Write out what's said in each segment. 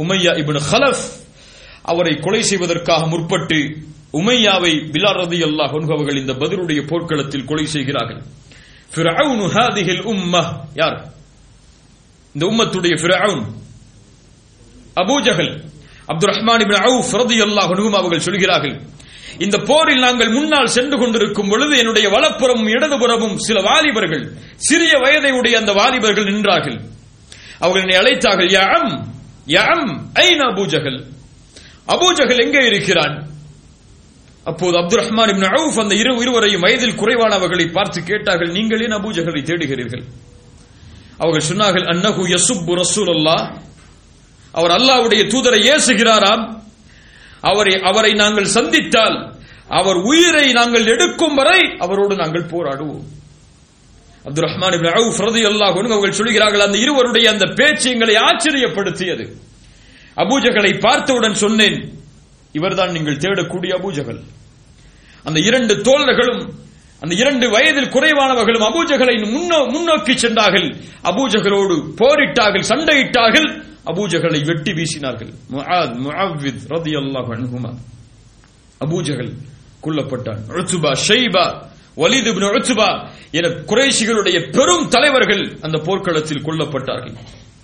உமையா இப்னு ஹலஃப் அவரை கொலை செய்வதற்காக முற்பட்டு உமையாவை பிலால் ரலியல்லாஹு அன்ஹு அவர்கள் இந்த பத்ருடைய போர்க்களத்தில் கொலை செய்கிறார்கள் ஃபிரௌன் ஹாதிஹில் உம்ம யார் இந்த உம்மத்துடைய Firaun Abu Jahl Abdul Rahman ibn Auf ரலியல்லாஹு அன்ஹு அவர்கள் சொல்கிறார்கள் இந்த போரில் நாங்கள் முன்னால் சென்று கொண்டிருக்கும் பொழுது என்னுடைய வலப்புறமும் இடதுபுறமும் சில வாலிபர்கள் சிறிய வயதை உடைய அந்த வாலிபர்கள் நின்றார்கள் அவர்கள் என்னை அழைத்தார்கள் யாம் யாம் ஐன் அபூஜகல் அபூஜகல் எங்கே இருக்கிறான் அப்போது அப்துல் ரஹ்மான் இப்னு அவுஃப் அந்த இரு இருவரையும் வயதில் குறைவானவர்களை பார்த்து கேட்டார்கள் நீங்கள் ஏன் அபூஜகலை தேடுகிறீர்கள் அவர்கள் சொன்னார்கள் அன்னஹு யசுப்பு ரசூலுல்லாஹ் அவர் அல்லாஹ்வுடைய தூதரை ஏசுகிறாராம் அவரை அவரை நாங்கள் சந்தித்தால் அவர் உயிரை நாங்கள் எடுக்கும் வரை அவரோடு நாங்கள் போராடுவோம் அப்துல் ரஹ்மான் இப்னு அவுஃப் ரலியல்லாஹு அன்ஹு அவர்கள் சொல்கிறார்கள் அந்த இருவருடைய அந்த பேச்சு எங்களை ஆச்சரியப்படுத்தியது அபூஜகலை பார்த்தவுடன் சொன்னேன் இவர்தான் நீங்கள் தேடக்கூடிய அபூஜகல் அந்த இரண்டு தோழர்களும் அந்த இரண்டு வயதில் குறைவானவர்களும் அபூஜகலை முன்னோ- முன்னோக்கி சென்றார்கள் அபூஜகலோடு போரிட்டார்கள் சண்டையிட்டார்கள் அபூஜகலை வெட்டி வீசினார்கள் முஆத் முஅவ்வித் ரலியல்லாஹு அன்ஹுமா அபூஜகல் கொல்லப்பட்டான் உத்பா ஷைபா வலித் இப்னு உத்பா என குறைஷிகளுடைய பெரும் தலைவர்கள் அந்த போர்க்களத்தில் கொல்லப்பட்டார்கள்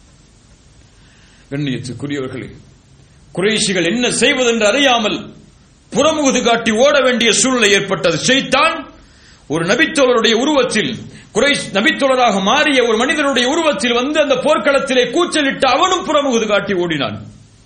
கண்ணியத்துக்குரியவர்களே குறைஷிகள் என்ன செய்வதென்று அறியாமல் புறமுகுது காட்டி ஓட வேண்டிய சூழ்நிலை ஏற்பட்டது ஷைத்தான் ஒரு நபித்தோழருடைய உருவத்தில் குறை நபித்தோழராக மாறிய ஒரு மனிதனுடைய உருவத்தில் வந்து அந்த போர்க்களத்திலே கூச்சலிட்டு அவனும் புறமுகுது காட்டி ஓடினான்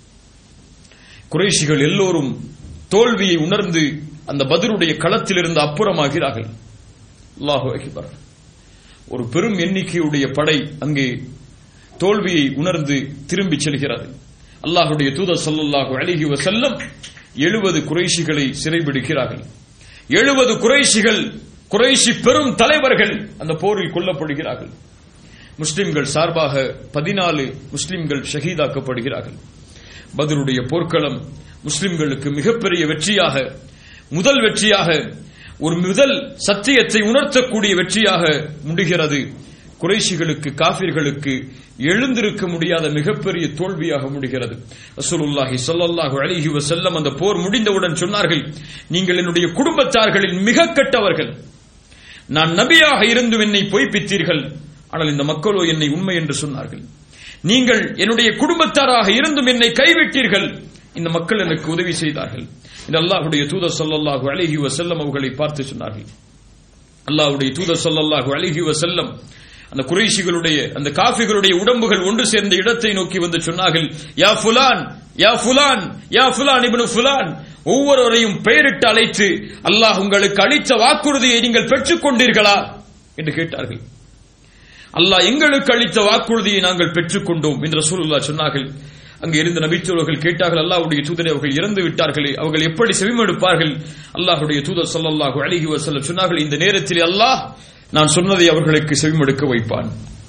குறைஷிகள் எல்லோரும் தோல்வியை உணர்ந்து அந்த பதிலுடைய களத்தில் இருந்து அப்புறமாகிறார்கள் அல்லாஹு அக்பர் ஒரு பெரும் எண்ணிக்கையுடைய படை அங்கே தோல்வியை உணர்ந்து திரும்பிச் செல்கிறது அல்லாஹுடைய தூதர் ஸல்லல்லாஹு அலைஹி வஸல்லம் எழுபது குறைஷிகளை சிறைபிடிக்கிறார்கள் எழுபது குறைஷிகள் குறைஷி பெரும் தலைவர்கள் அந்த போரில் கொல்லப்படுகிறார்கள் முஸ்லிம்கள் சார்பாக பதினாலு முஸ்லிம்கள் ஷஹீதாக்கப்படுகிறார்கள் பதருடைய போர்க்களம் முஸ்லிம்களுக்கு மிகப்பெரிய வெற்றியாக முதல் வெற்றியாக ஒரு முதல் சத்தியத்தை உணர்த்தக்கூடிய வெற்றியாக முடிகிறது குறைஷிகளுக்கு காபிர்களுக்கு எழுந்திருக்க முடியாத மிகப்பெரிய தோல்வியாக முடிகிறது ரசூலுல்லாஹி ஸல்லல்லாஹு அலைஹி வஸல்லம் அந்த போர் முடிந்தவுடன் சொன்னார்கள் நீங்கள் என்னுடைய குடும்பத்தார்களில் மிக கெட்டவர்கள் நான் நபியாக இருந்தும் என்னை பொய்ப்பித்தீர்கள் ஆனால் இந்த மக்களோ என்னை உண்மை என்று சொன்னார்கள் நீங்கள் என்னுடைய குடும்பத்தாராக இருந்தும் என்னை கைவிட்டீர்கள் இந்த மக்கள் எனக்கு உதவி செய்தார்கள் இந்த அல்லாஹ்வுடைய தூதர் ஸல்லல்லாஹு அலைஹி வஸல்லம் அவர்களை பார்த்து சொன்னார்கள் அல்லாஹ்வுடைய தூதர் ஸல்லல்லாஹு அலைஹி வஸல்லம் அந்த குறைஷிகளுடைய அந்த காஃபிகளுடைய உடம்புகள் ஒன்று சேர்ந்த இடத்தை நோக்கி வந்து சொன்னார்கள் யா ஃபுலான் யா ஃபுலான் யா ஃபுலான் இப்னு ஃபுலான் ஒவ்வொருவரையும் பெயரிட்டு அழைத்து அல்லாஹ் உங்களுக்கு அளித்த வாக்குறுதியை நீங்கள் பெற்றுக் கொண்டீர்களா என்று கேட்டார்கள் அல்லாஹ் எங்களுக்கு அளித்த வாக்குறுதியை நாங்கள் பெற்றுக்கொண்டோம் என்று ரசூலுல்லாஹ் சொன்னார்கள் அங்கே இருந்த நபித்தோழர்கள் கேட்டார்கள் அல்லாஹ்வுடைய தூதரை அவர்கள் இறந்து விட்டார்களே அவர்கள் எப்படி செவிமடுப்பார்கள் அல்லாஹ்வுடைய தூதர் ஸல்லல்லாஹு அலைஹி வஸல்லம் சொன்னார்கள் இந்த நேரத்தில் அல்லாஹ் நான் சொன்னதை அவர்களுக்கு செவிமடுக்க வைப்பான்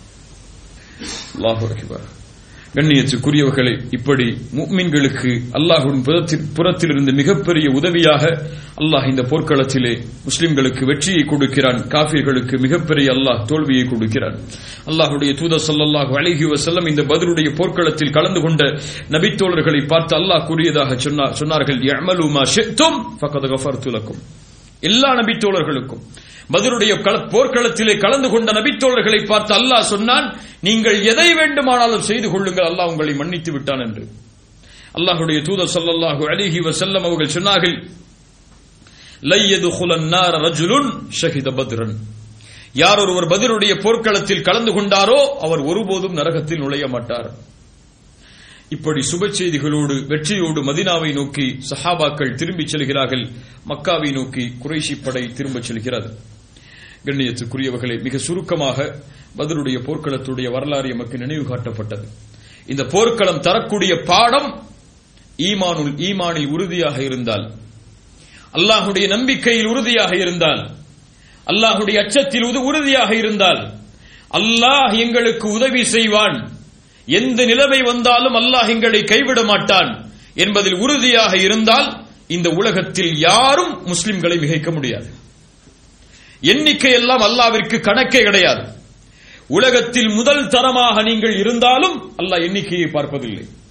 அல்லாஹு அக்பர் கண்ணியத்துக்குரியவர்களே இப்படி முக்மின்களுக்கு அல்லாஹ்வின் புறத்தில் புறத்திலிருந்து மிகப்பெரிய உதவியாக அல்லாஹ் இந்த போர்க்களத்திலே முஸ்லிம்களுக்கு வெற்றியை கொடுக்கிறான் காஃபிர்களுக்கு மிகப்பெரிய அல்லாஹ் தோல்வியை கொடுக்கிறான் அல்லாஹ்வுடைய தூதர் ஸல்லல்லாஹு அலைஹி வஸல்லம் இந்த பத்ருடைய போர்க்களத்தில் கலந்து கொண்ட நபித்தோழர்களை பார்த்து அல்லாஹ் கூறியதாக சொன்னார் சொன்னார்கள் யஅமலு மா ஷி'தும் ஃபகத் கஃபர்து லக்கும் எல்லா நபித்தோழர்களுக்கும் பதருடைய கள- போர்க்களத்திலே கலந்து கொண்ட நபித்தோழர்களை பார்த்து அல்லாஹ் சொன்னான் நீங்கள் எதை வேண்டுமானாலும் செய்து கொள்ளுங்கள் அல்லாஹ் உங்களை மன்னித்து விட்டான் என்று அல்லாஹ்வுடைய தூதர் ஸல்லல்லாஹு அலைஹி வஸல்லம் அவர்கள் சொன்னார்கள் லை யதுகுலன் நார ரஜுலுன் ஷஹித பத்ரன் யார் ஒருவர் பத்ருடைய போர்க்களத்தில் கலந்து கொண்டாரோ அவர் ஒருபோதும் நரகத்தில் நுழைய மாட்டார் இப்படி சுப செய்திகளோடு வெற்றியோடு மதினாவை நோக்கி சஹாபாக்கள் திரும்பிச் செல்கிறார்கள் மக்காவை நோக்கி குறைஷி படை திரும்பச் செல்கிறது கண்ணியத்துக்குரியவர்களை மிக சுருக்கமாக பதருடைய போர்க்களத்துடைய வரலாறு எமக்கு நினைவு காட்டப்பட்டது இந்த போர்க்களம் தரக்கூடிய பாடம் ஈமானுல் ஈமானில் உறுதியாக இருந்தால் அல்லாஹுடைய நம்பிக்கையில் உறுதியாக இருந்தால் அல்லாஹுடைய அச்சத்தில் உது- உறுதியாக இருந்தால் அல்லாஹ் எங்களுக்கு உதவி செய்வான் எந்த நிலைமை வந்தாலும் அல்லாஹ் எங்களை கைவிட மாட்டான் என்பதில் உறுதியாக இருந்தால் இந்த உலகத்தில் யாரும் முஸ்லிம்களை மிகைக்க முடியாது எண்ணிக்கை எல்லாம் அல்லாவிற்கு கணக்கே கிடையாது உலகத்தில் முதல் தரமாக நீங்கள் இருந்தாலும் அல்லாஹ் எண்ணிக்கையை பார்ப்பதில்லை